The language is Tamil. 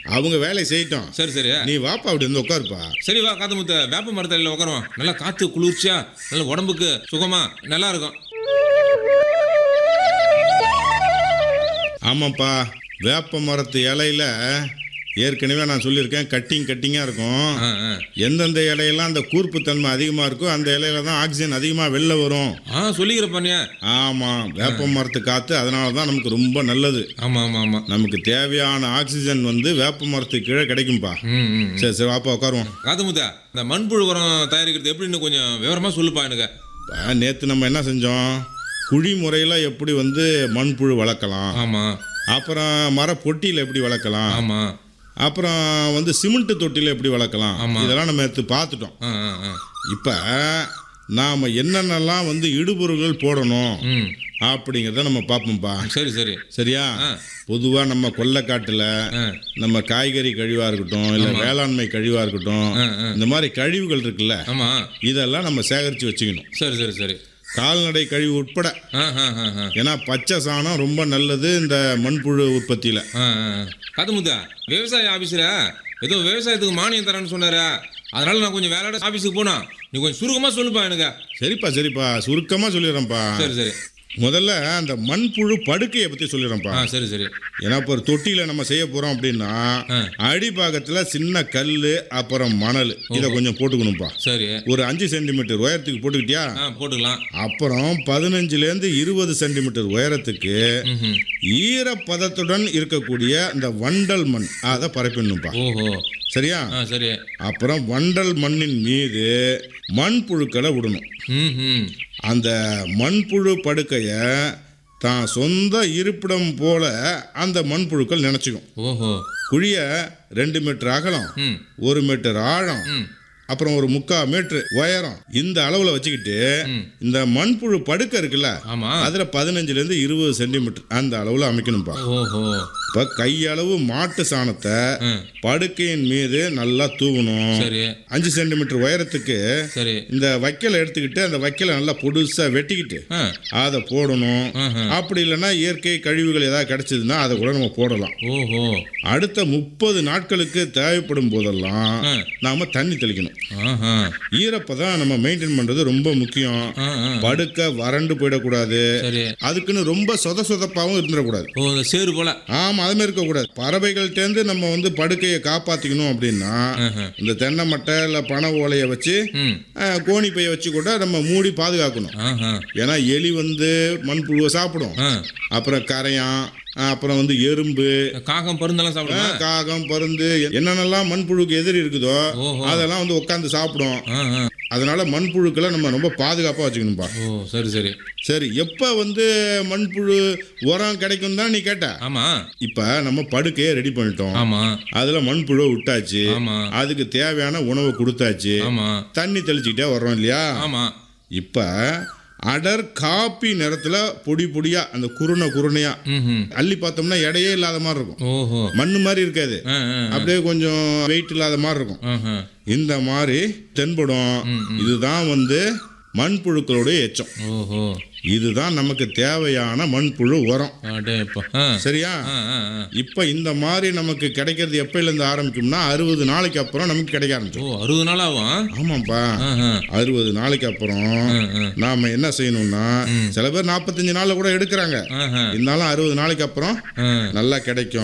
அவங்க வேலையை செய்யட்டும் சரி சரி நீ வாப்பா அப்படி வந்து உட்காருப்பா சரி வா காத்து முத்த வேப்ப மரத்தடியில் உட்காருவோம் நல்லா காத்து குளிர்ச்சியா நல்ல உடம்புக்கு சுகமா நல்லா இருக்கும் ஆமாப்பா வேப்ப மரத்து இலையில ஏற்கனவே நான் சொல்லியிருக்கேன் கட்டிங் கட்டிங்காக இருக்கும் ஆ, ஆ. எந்தெந்த இலையெல்லாம் அந்த கூர்ப்புத்தன்மை அதிகமாக இருக்கோ அந்த இலையில தான் ஆக்சிஜன் அதிகமாக வெளில வரும் ஆ சொல்லிக்கிறப்பா நீ ஆமாம் வேப்ப மரத்து காற்று அதனால தான் நமக்கு ரொம்ப நல்லது ஆமா ஆமா ஆமா நமக்கு தேவையான ஆக்சிஜன் வந்து வேப்ப மரத்துக்கு கீழே கிடைக்கும்பா ம் ம் ம். சரி சரி வாப்பா உட்காருவோம் காத்து முத்த இந்த மண்புழு உரம் தயாரிக்கிறது எப்படின்னு கொஞ்சம் விவரமா சொல்லுப்பா எனக்கு நேற்று நம்ம என்ன செஞ்சோம் குழி முறையில் எப்படி வந்து மண்புழு வளர்க்கலாம் ஆமா அப்புறம் மர பொட்டியில் எப்படி வளர்க்கலாம் ஆமா அப்புறம் வந்து சிமெண்ட் தொட்டியில் எப்படி வளர்க்கலாம் ஆமா. இதெல்லாம் நம்ம எடுத்து பார்த்துட்டோம் ஆ ஆ ஆ இப்போ நாம் என்னென்னலாம் வந்து இடுபொருள்கள் போடணும் ம் அப்படிங்கிறத நம்ம பார்ப்போம்ப்பா சரி சரி சரியா ஆ. பொதுவாக நம்ம கொல்லைக்காட்டில் ஆ நம்ம காய்கறி கழிவாக இருக்கட்டும் இல்லை வேளாண்மை கழிவாக இருக்கட்டும் ஆ, ஆ. இந்த மாதிரி கழிவுகள் இருக்குல்ல ஆமா இதெல்லாம் நம்ம சேகரித்து வச்சுக்கணும் சரி சரி சரி கால்நடை கழிவு உட்பட ஆ ஆ ஆ ஆ ஏன்னா பச்சை சாணம் ரொம்ப நல்லது இந்த மண்புழு உற்பத்தியில் ஆ, ஆ, ஆ. காத்து முத்தா விவசாய ஆபீஸ்ல ஏதோ விவசாயத்துக்கு மானியம் தரேன்னு சொன்னாரு அதனால நான் கொஞ்சம் வேலையோட ஆபீஸுக்கு போனா நீ கொஞ்சம் சுருக்கமா சொல்லுப்பா எனக்கு சரிப்பா சரிப்பா சுருக்கமாக சொல்லிடுறேன்ப்பா சரி சரி முதல்ல அந்த மண்புழு படுக்கையை பற்றி சொல்லிடுறேன்ப்பா ஆ சரி சரி ஏன்னா இப்போ ஒரு தொட்டியில் நம்ம செய்ய போகிறோம் அப்படின்னா ஆ. அடிபாகத்தில் சின்ன கல் அப்புறம் மணல் இதை கொஞ்சம் போட்டுக்கணும்ப்பா சரி ஒரு அஞ்சு சென்டிமீட்டர் உயரத்துக்கு போட்டுக்கிட்டியா ஆ போட்டுக்கலாம் அப்புறம் பதினஞ்சுலேருந்து இருபது சென்டிமீட்டர் உயரத்துக்கு ம்ஹும். ஈரப்பதத்துடன் இருக்கக்கூடிய இந்த வண்டல் மண் அதை பரப்பிடணும்ப்பா ஓஹோ சரியா ஆ சரி அப்புறம் வண்டல் மண்ணின் மீது மண்புழுக்களை விடணும் ம் ம் அந்த மண்புழு படுக்கையை தான் சொந்த இருப்பிடம் போல அந்த மண்புழுக்கள் நினச்சிக்கும் ஓஹோ குழியை ரெண்டு மீட்டர் அகலம் ம் ஒரு மீட்டர் ஆழம் ம் அப்புறம் ஒரு முக்கால் மீட்டர் உயரம் இந்த அளவில் வச்சுக்கிட்டு ம். இந்த மண்புழு படுக்கை இருக்குல்ல ஆமா அதில் பதினஞ்சுலேருந்து இருபது சென்டிமீட்டர் அந்த அளவில் அமைக்கணும்ப்பா ஓஹோ இப்போ கையளவு மாட்டு சாணத்தை ஆ படுக்கையின் மீது நல்லா தூவணும் சரி அஞ்சு சென்டிமீட்டர் உயரத்துக்கு சரி இந்த வைக்கலை எடுத்துக்கிட்டு அந்த வைக்கலை நல்லா பொடுசாக வெட்டிக்கிட்டு ஆ அதை போடணும் ஆஹா. அப்படி இல்லைன்னா இயற்கை கழிவுகள் ஏதாவது கிடைச்சதுன்னா அதை கூட நம்ம போடலாம் ஓஹோ அடுத்த முப்பது நாட்களுக்கு தேவைப்படும் போதெல்லாம் ஆ. நாம தண்ணி தெளிக்கணும் ஆஹா ஈரப்பதம் நம்ம மெயின்டைன் பண்றது ரொம்ப முக்கியம் ஆ ஆ படுக்க வறண்டு போயிடக்கூடாது சரி அதுக்குன்னு ரொம்ப சொத சொதப்பாகவும் இருந்துடக்கூடாது ஓ இந்த சேரு போல ஆமா அது மாதிரி இருக்கக்கூடாது பறவைகள்ட்டேருந்து நம்ம வந்து படுக்கையை காப்பாத்திக்கணும் அப்படின்னா ஆஹா. இந்த தென்னை மட்டை இல்லை பனை ஓலையை வச்சு ம் அஹ், கோணி பையை வச்சு கூட நம்ம மூடி பாதுகாக்கணும் ஆஹா ஏன்னா எலி வந்து மண்புழுவை சாப்பிடும் ஆ அப்புறம் கரையான் அப்புறம் வந்து எறும்பு காகம் பருந்தெல்லாம் சாப்பிடுமா அஹ், காகம் பருந்து என்னென்னலாம் மண்புழுக்கு எதிரி இருக்குதோ ஓஹோ. அதெல்லாம் வந்து உட்காந்து சாப்பிடும் ஆ ஆ அதனால மண்புழுக்களை நம்ம ரொம்ப பாதுகாப்பாக வச்சுக்கணும்பா ஓ சரி சரி சரி எப்போ வந்து மண்புழு உரம் கிடைக்கும் தான் நீ கேட்ட ஆமா இப்போ நம்ம படுக்கையை ரெடி பண்ணிட்டோம் ஆமா அதில் மண்புழுவை விட்டாச்சு ஆமா அதுக்கு தேவையான உணவை கொடுத்தாச்சு ஆமா தண்ணி தெளிச்சுக்கிட்டே வர்றோம் இல்லையா ஆமா இப்போ அடர் காப்பி நிறத்தில் பொடி பொடியா அந்த குருணை குருணையா ம் அள்ளி பார்த்தோம்னா எடையே இல்லாத மாதிரி இருக்கும் ஓஹோ மண்ணு மாதிரி இருக்காது ஆ ஆ அப்படியே கொஞ்சம் வெயிட் இல்லாத மாதிரி இருக்கும் ஆஹா இந்த மாதிரி தென்படும் ம், இதுதான் வந்து மண்புழுக்களுடைய எச்சம் ஓஹோ இதுதான் நமக்கு தேவையான மண்புழு உரம் அடேப்பா ஆ சரியா ஆ ஆ ஆ. இப்போ இந்த மாதிரி நமக்கு கிடைக்கிறது எப்பயிலேருந்து ஆரம்பிக்கும்னா அறுபது நாளைக்கு அப்புறம் நமக்கு கிடைக்க ஓ ஆரம்பிச்சோம் அறுபது நாள் ஆகும் ஆமாப்பா ஆஹா அறுபது நாளைக்கு அப்புறம் ஆ ஆ நாம என்ன செய்யணும்னா சில பேர் நாற்பத்தஞ்சு நாள்ல கூட எடுக்கிறாங்க ஆஹா இருந்தாலும் அறுபது நாளைக்கு அப்புறம் ஆ நல்லா கிடைக்கும்